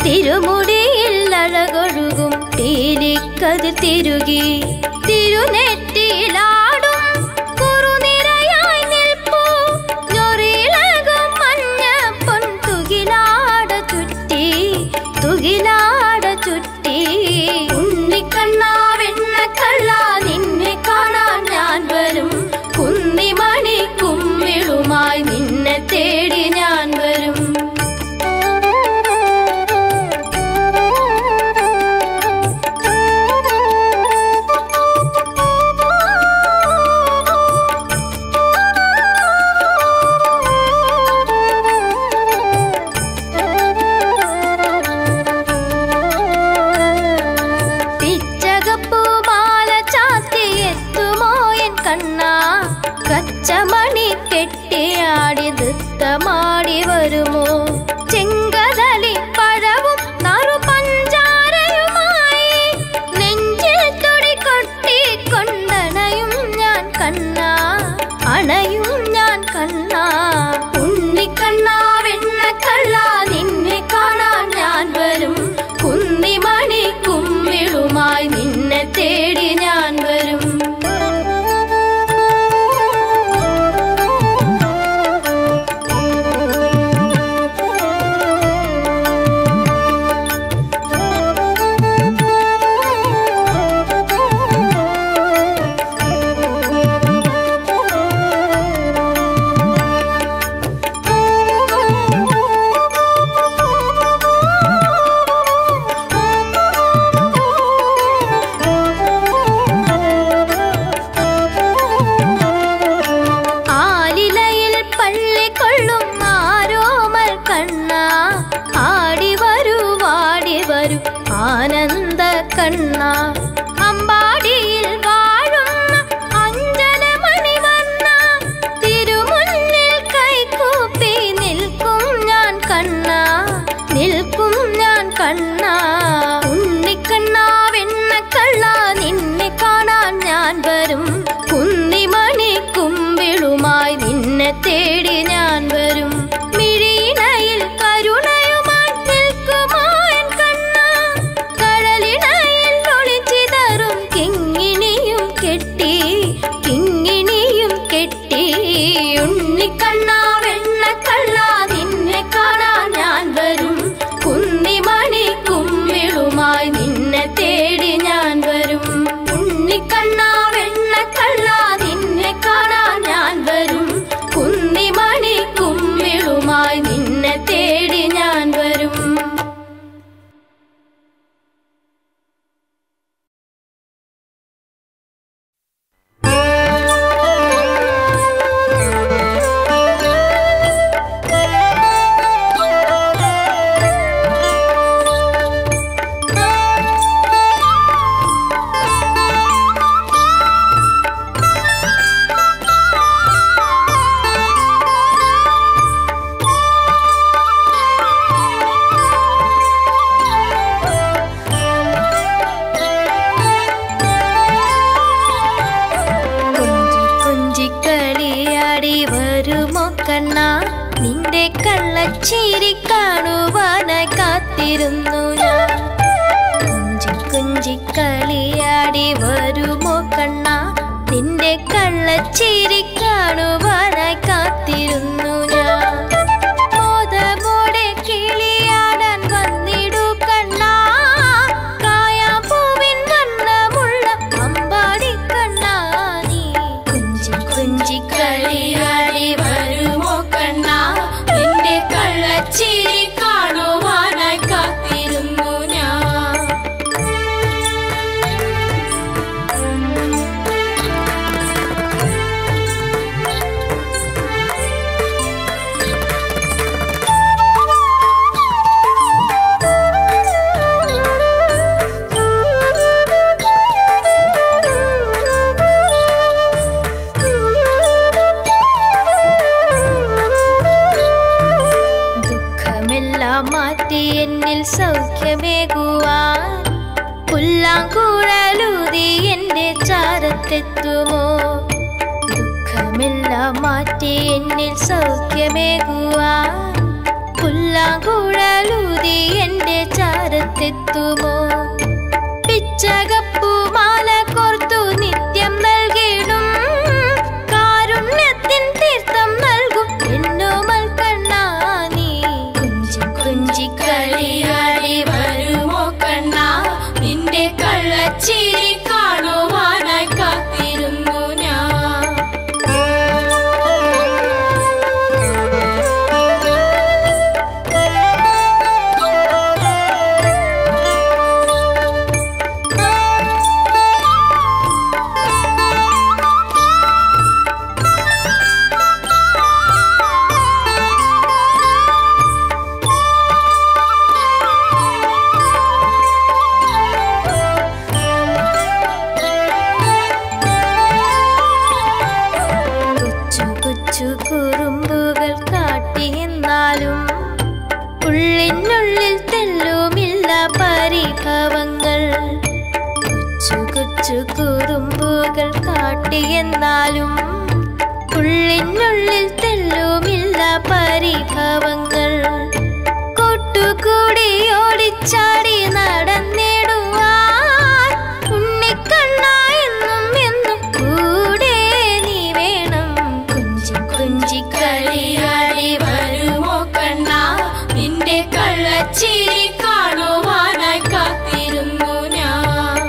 തിരുമുടിയിൽ അഴകൊഴുകും തീലിക്കതിർ തിരുകി തിരുനെറ്റിയിലാടും കുറുനിരയായി നിൽപ്പൂ ഞൊറിയിളകും മഞ്ഞ പൊൻ തുകിലാട ചുറ്റി തുകിലാട ചുറ്റി ഉണ്ണിക്കണ്ണാ വെണ്ണക്കള്ള നിന്നെ കാണാൻ ഞാൻ വരും കുന്നിമണി കുമ്മിളുമായി നിന്നെ തേടി ഞാൻ വരും പിച്ചകപ്പൂ മാല ചാത്തി എത്തുമോ എൻ കണ്ണ കച്ചമണി കെട്ടിയാടി നൃത്തമാടി വരുമോ ചെങ്കതളി പഴവും നറു പഞ്ചാരയുമായി നെഞ്ചിൽ തുടി കൊട്ടി കൊണ്ടണയും ഞാൻ കണ്ണ അണയും ഞാൻ കണ്ണ ഉണ്ണിക്കണ്ണ വെണ്ണക്കള്ള നിന്നെ കാണാൻ ഞാൻ വരും കുന്നിമണി കുമ്മിളുമായി നിന്നെ തേടി ഞാൻ വരും ആലിലയിൽ പള്ളിക്കൊള്ളും ആരോമൽ കണ്ണ ആടി വരൂ വാടി വരൂ ആനന്ദ കണ്ണ അമ്പാടിയിൽ വാഴുന്ന അഞ്ജനമണി വന്ന തിരുമുന്നിൽ കൈകൂപ്പി നിൽക്കും ഞാൻ കണ്ണ നിൽക്കും ഞാൻ കണ്ണ ഉണ്ണിക്കണ്ണ വെണ്ണക്കള്ള നിന്നെ കാണാൻ ഞാൻ വരും കുന്നിമണി കുമ്പിളുമായി നിന്നെ തേടി ഞാൻ വരും മിഴിയിണയിൽ കരുണയുമായി നിൽക്കുമോ എൻ കണ്ണ കടലിണയിൽ ഒളിച്ചിതറും കിങ്ങിണിയും കെട്ടി കിങ്ങിണിയും കെട്ടി ഉണ്ണിക്കണ്ണ വെണ്ണക്കള്ള നിന്നെ കാണാൻ ഞാൻ വരും കുന്നിമണി കുമ്മിളുമായി നിന്നെ തേടി ഞാൻ വരും ഉണ്ണിക്കണ്ണ വെണ്ണക്കള്ള നിന്നെ കാണാൻ ഞാൻ വരും കുന്നിമണി കുമ്മിളുമായി നിന്നെ തേടി ഞാൻ വരും കൊഞ്ചി കൊഞ്ചി കളിയാടി വരുമോ കണ്ണ നിന്റെ കള്ളച്ചീരി കാണുവാനായി കാത്തിരുന്നു ഞാൻ കൊഞ്ചി കൊഞ്ചി കളിയാടി വരുമോ കണ്ണ നിന്റെ കള്ളച്ചീരി കാണുവാനായി കാത്തിരുന്നു ഞാൻ മോദമോടെ കിളിയാടാൻ വന്നിടു കണ്ണാ കായാപ്പൂവിൻ വണ്ണമുള്ള അമ്പാടി കണ്ണാ നീ കുഞ്ചി കുഞ്ചി കളിയാടി വരുമോ കണ്ണാ നിന്റെ കള്ളച്ചിരി കാണുവാനായി കാത്തിരുന്നു ഞാൻ ദുഃഖമെല്ലാം മാറ്റി എന്നിൽ സൗഖ്യമേകുവാൻ പുല്ലാങ്കുഴലൂതി എന്റെ ചാരത്തെത്തുമോ ദുഃഖമെല്ലാം മാറ്റി എന്നിൽ സൗഖ്യമേകുവാൻ പുല്ലാങ്കുഴലൂതി എന്റെ എന്റെ ചാരത്തെത്തുമോ പിച്ചകപ്പൂമാല കോർത്തു നിത്യം നൽകിടും കാരുണ്യത്തിൻ തീർത്ഥം നൽകും എന്നോമൽ കണ്ണാ നീ കുഞ്ചി കുഞ്ചി കളിയാടി വരുമോ കണ്ണാ നിന്റെ കള്ളച്ചിരി കാണുവാനായി കാത്തിരുന്നു ഞാൻ കൊച്ചു കൊച്ചു കുറുമ്പുകൾ കാട്ടിയെന്നാലും ഉള്ളിനുള്ളിൽ തെല്ലുമില്ല പരിഭവങ്ങൾ കൊച്ചു കൊച്ചു കുറുമ്പുകൾ കാട്ടിയെന്നാലും ഉള്ളിനുള്ളിൽ തെല്ലുമില്ല പരിഭവങ്ങൾ കൂട്ടുകൂടി ഓടിച്ചാടി നടന്നിടുവാൻ ഉണ്ണിക്കണ്ണ എന്നും എന്നും കൂടെ നീ വേണം കുഞ്ചി കുഞ്ചി കളിയാടി വരുമോ കണ്ണ നിന്റെ കള്ളച്ചിരി കാണുവാനായി കാത്തിരുന്നു ഞാൻ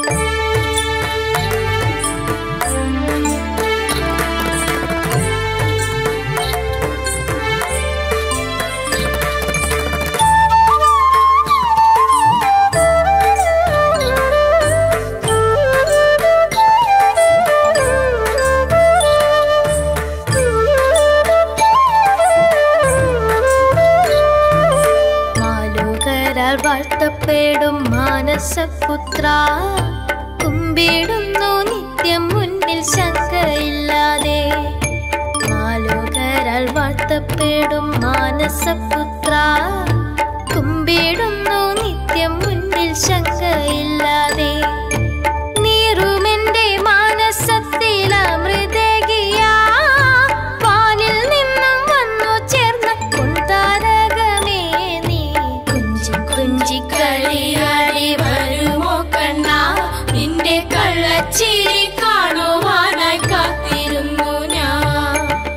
മാലോകരാൽ വാഴ്ത്തപ്പെടും മാനസപുത്ര കുമ്പിടുന്നു നിത്യം മുന്നിൽ ശങ്കയില്ലാതെ മാലോകരാൽ വാഴ്ത്തപ്പെടും മാനസപുത്ര കുമ്പിടുന്നു നിത്യം മുന്നിൽ ശങ്കയില്ലാതെ നീറുമെന്റെ മാനസത്തിൽ അമൃതകിയാ വാനിൽ നിന്നും വന്നു ചേർന്ന കൊണ്ടാരകമേ നീ കുഞ്ചി കുഞ്ചി കളിയാടി വരുമോ കണ്ണ നിന്റെ കള്ളച്ചിരി കാണുവാനായി കാത്തിരുന്നു ഞാൻ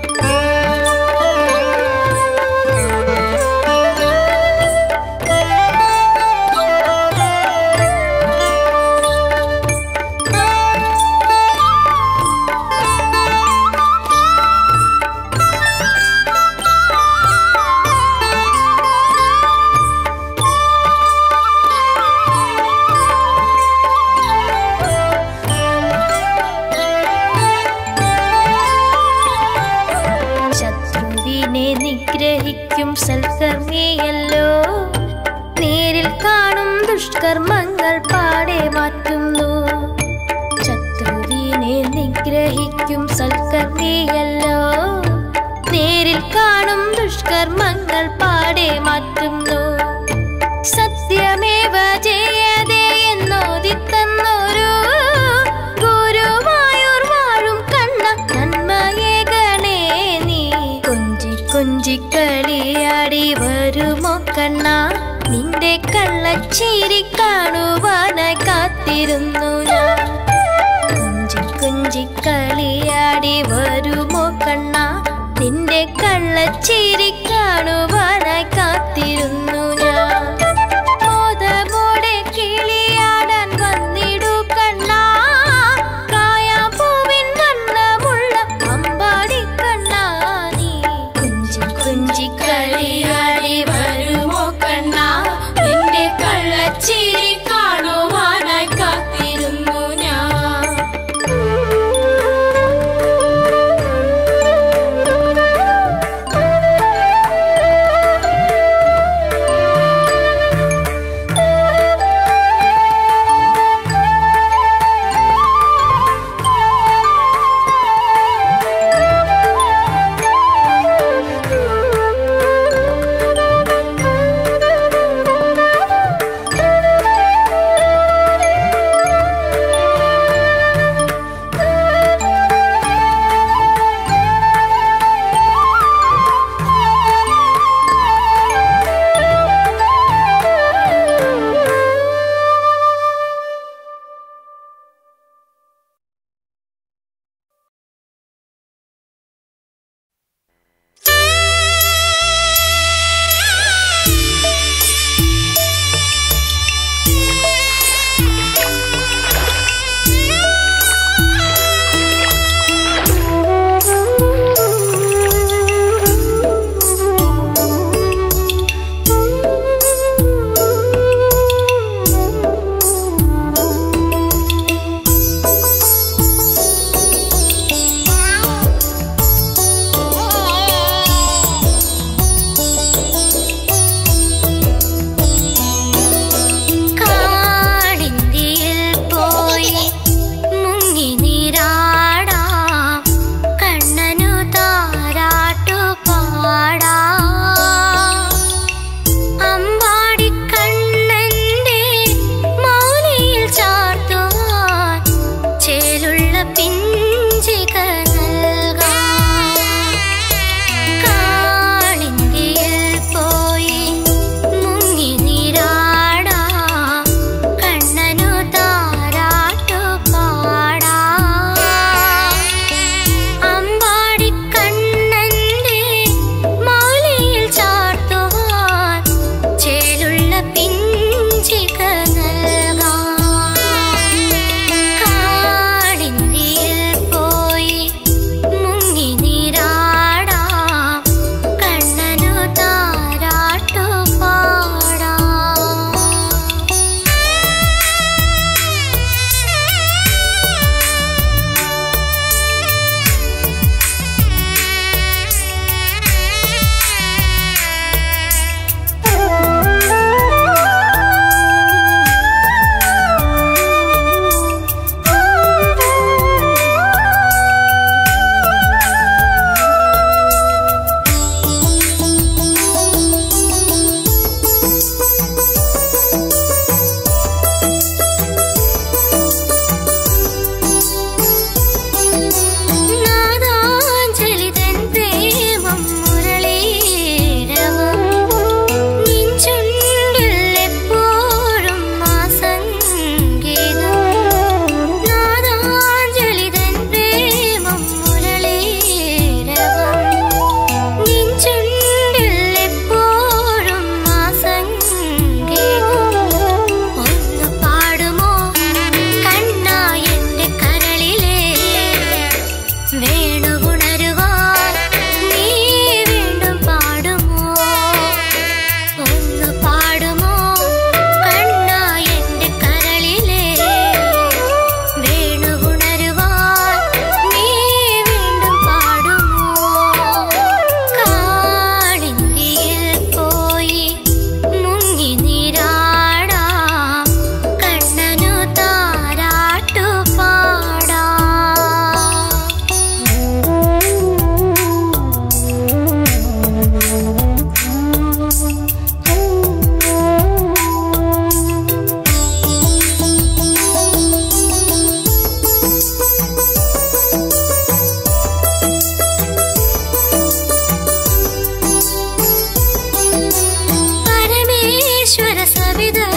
ശത്രുവിനെ നിഗ്രഹിക്കും സൽക്കർമ്മിയല്ലോ നേരിൽ കാണും ദുഷ്കർമ്മങ്ങൾ പാടെ മാറ്റുന്നു ശത്രുവിനെ നിഗ്രഹിക്കും സൽക്കർമ്മിയല്ലോ നേരിൽ കാണും ദുഷ്കർമ്മങ്ങൾ പാടെ മാറ്റുന്നു സത്യമേവ ജയതേ എന്നോദിത്തന്നൊരു ഗുരുവായൂർ വാഴും കണ്ണ നന്മയേകണേ നീ കൊഞ്ചി കൊഞ്ചി കളിയാടി വരുമോ കണ്ണ നിന്റെ കള്ളച്ചിരി കാണുവാനായി കാത്തിരുന്നു ഞാൻ കുഞ്ചി കുഞ്ചി കളിയാടി വരുമോ കണ്ണ നിന്റെ കള്ളച്ചിരി കാണുവാനായി കാത്തിരുന്നു ഞാൻ മോദമോടെ കിളിയാടാൻ വന്നിടു കണ്ണ കായാപ്പൂവിൻ വണ്ണമുള്ള അമ്പാടി കണ്ണ നീ കുഞ്ചി കുഞ്ചി കളിയാടി വരുമോ കണ്ണ നിന്റെ കള്ളച്ചിരി കാണുവാനായി കാത്തിരുന്നു ഞാൻ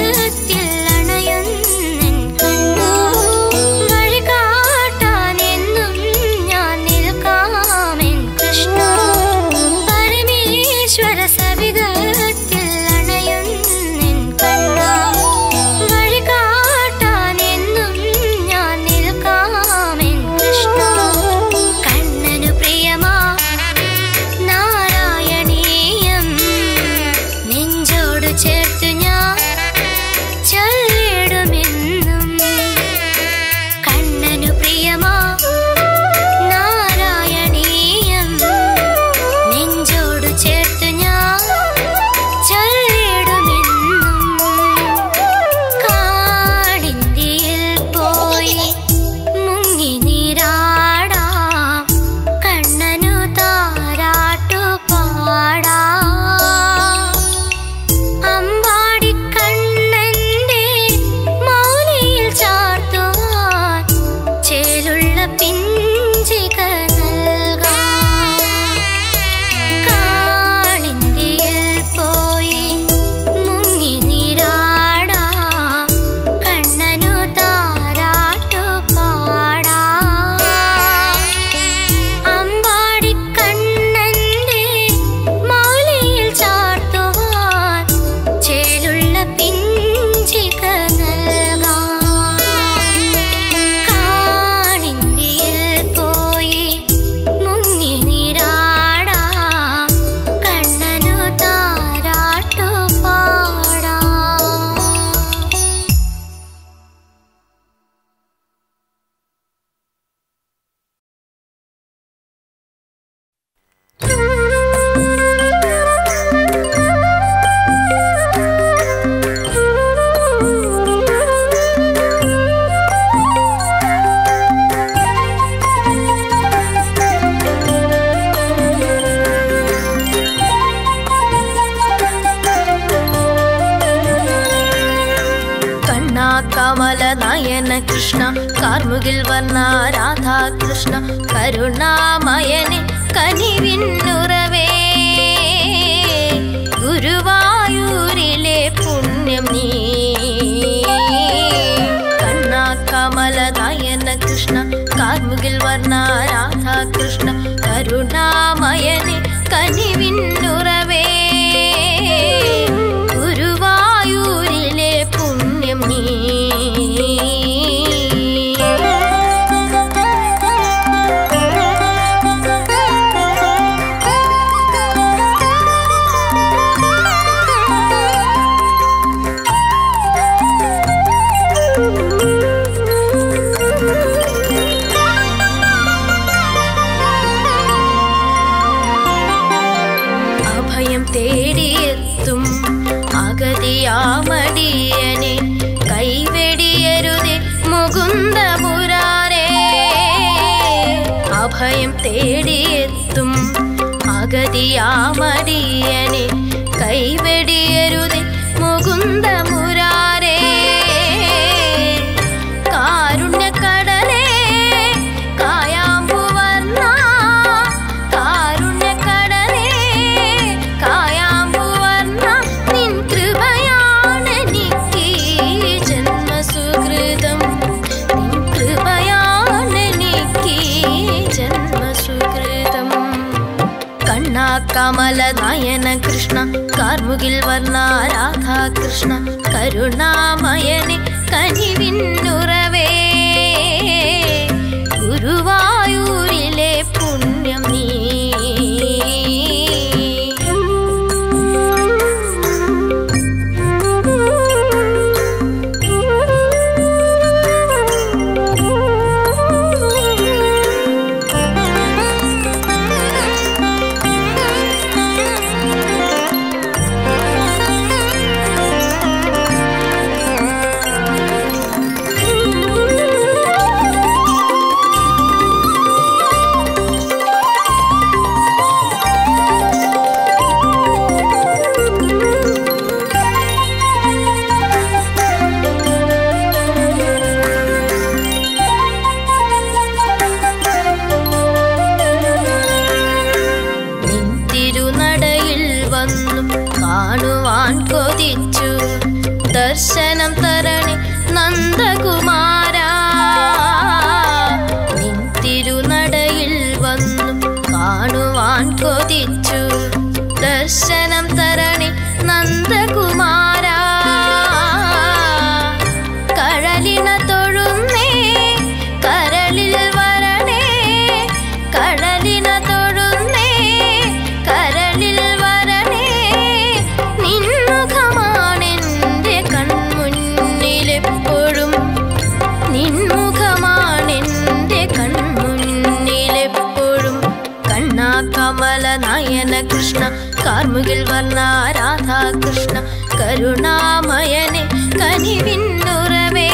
അണയുന്നെൻ കണ്ണാ വഴി കാട്ടാനെന്നും ഞാൻ നിൽക്കാമെൻ കൃഷ്ണ പരമേശ്വര സവിധത്തിൽ അണയുന്നെൻ കണ്ണാ വഴി കാട്ടാനെന്നും ഞാൻ നിൽക്കാമെൻ കൃഷ്ണ കണ്ണനു പ്രിയമാ നാരായണീയം നെഞ്ചോട് ചേർത്തു ഞാൻ ചൊല്ലിടുമെന്നും കണ്ണനു പ്രിയമാ നാരായണീയം നെഞ്ചോട് ചേർത്തു ഞാൻ ചൊല്ലിടുമെന്നും കാളിന്തിയിൽ പോയി മുങ്ങി നീരാടാം കണ്ണനു താരാട്ടു പാടാം അമ്പാടിക്കണ്ണന്റെ മൗലിയിൽ ചാർത്തുവാൻ ചേലുള്ള പിഞ്ചിക നൽകാം കാളിന്തിയിൽ പോയി മുങ്ങി നീരാടാം കണ്ണനു താരാട്ടു പാടാം അമ്പാടിക്കണ്ണന്റെ മൗലിയിൽ ചാർത്തുവാൻ ചേലുള്ള പിഞ്ചിക നൽകാം കാളിന്തിയിൽ പോയി മുങ്ങി നീരാടാം കണ്ണനു താരാട്ടു പാടാം കണ്ണാ കമല നയന കൃഷ്ണ കാർമുകിൽ വർണ്ണ രാധാകൃഷ്ണ കരുണാമയനെ കനിവിന്നുറവേ ഗുരുവായൂരിലെ പുണ്യം നീ കണ്ണാ കമല നയന കൃഷ്ണ കാർമുകിൽ വർണ്ണ രാധാകൃഷ്ണ കരുണാമയനെ കനിവിന്നുറവേ ഗുരുവായൂരിലെ പുണ്യം നീ അഭയം തേടിയെത്തും അഗതിയാമടിയനെ കൈവെടിയരുതേ മുകുന്ദ മുരാരേ അഭയം തേടിയെത്തും അഗതിയാമടിയനെ കൈവെടിയരുതേ മുകുന്ദ മുരാരേ കാരുണ്യക്കടലേ കായാമ്പുവർണ്ണ കാരുണ്യക്കടലേ കായാമ്പുവർണ്ണ നിൻ കൃപയാണെനിക്ക് ജന്മസുകൃതം നിൻ കൃപയാണെനിക്ക് ജന്മസുകൃതം കണ്ണാ കമല നയന കൃഷ്ണ കാർമുകിൽ വർണ്ണ രാധാകൃഷ്ണ കരുണാമയനെ കനിവിന്നുറവേ ഗുരുവായൂരിലെ പുണ്യം നീ നിൻ തിരുനടയിൽ വന്നു കാണുവാൻ കൊതിച്ചു ദർശനം തരണേ നന്ദകുമാര നിൻ തിരുനടയിൽ വന്നു കാണുവാൻ കൊതിച്ചു ദർശനം തരണേ നന്ദകുമാര കഴലിന തൊഴുന്നേ കരളിൽ വരണേ കടലിന തൊഴുന്നേ കരളിൽ വരണേ നിൻമുഖമാണെൻ്റെ കൺമുന്നിലെപ്പോഴും നിൻമുഖമാണെൻ്റെ കൺമുന്നിലെപ്പോഴും കണ്ണാ കമല നയന കൃഷ്ണ കാർമുകിൽ വർണ്ണ രാധാകൃഷ്ണ കരുണാമയനെ കനിവിന്നുറവേ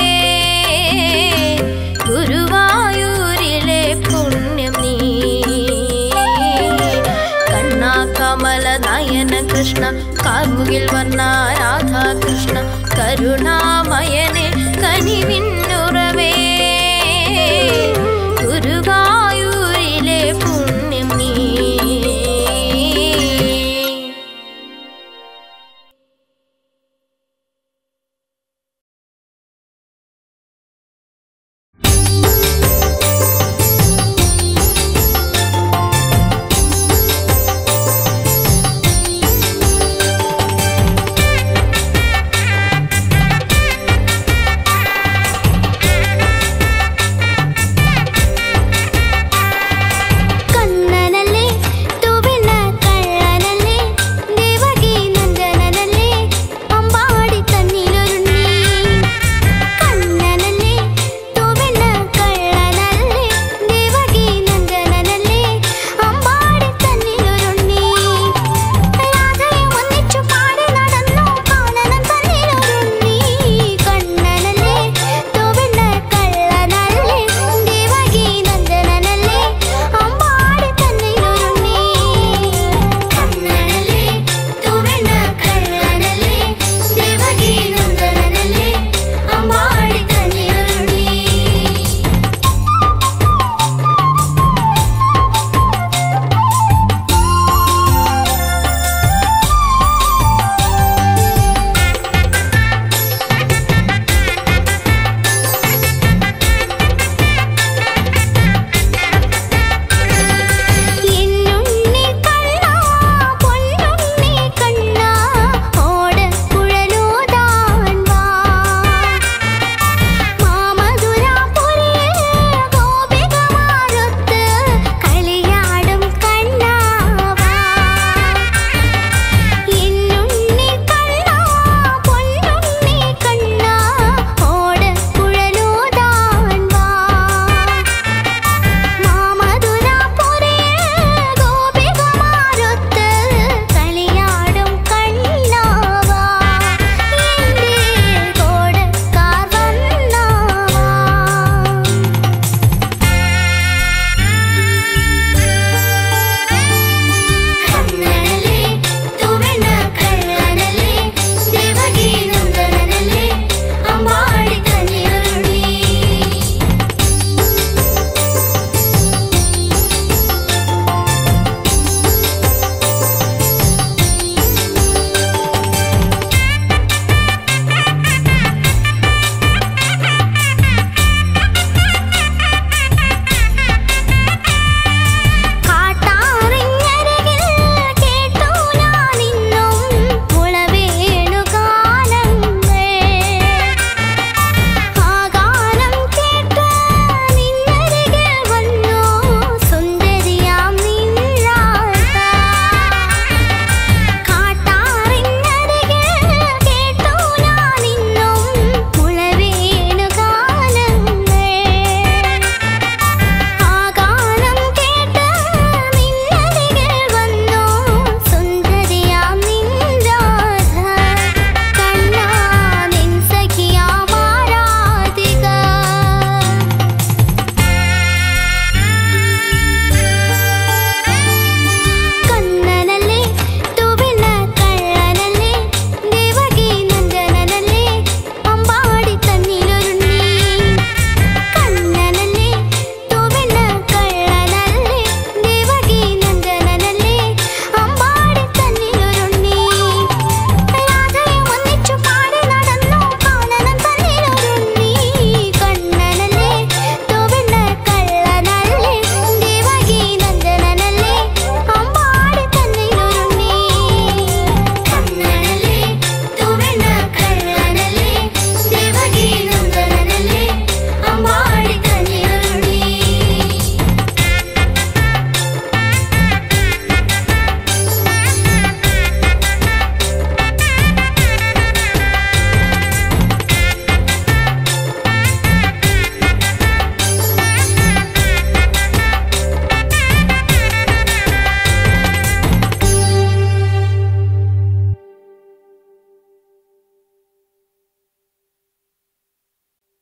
ഗുരുവായൂരിലെ പുണ്യം നീ കണ്ണാ കമല നയന കൃഷ്ണ കാർമുകിൽ വർണ്ണ രാധാകൃഷ്ണ കരുണാമയനെ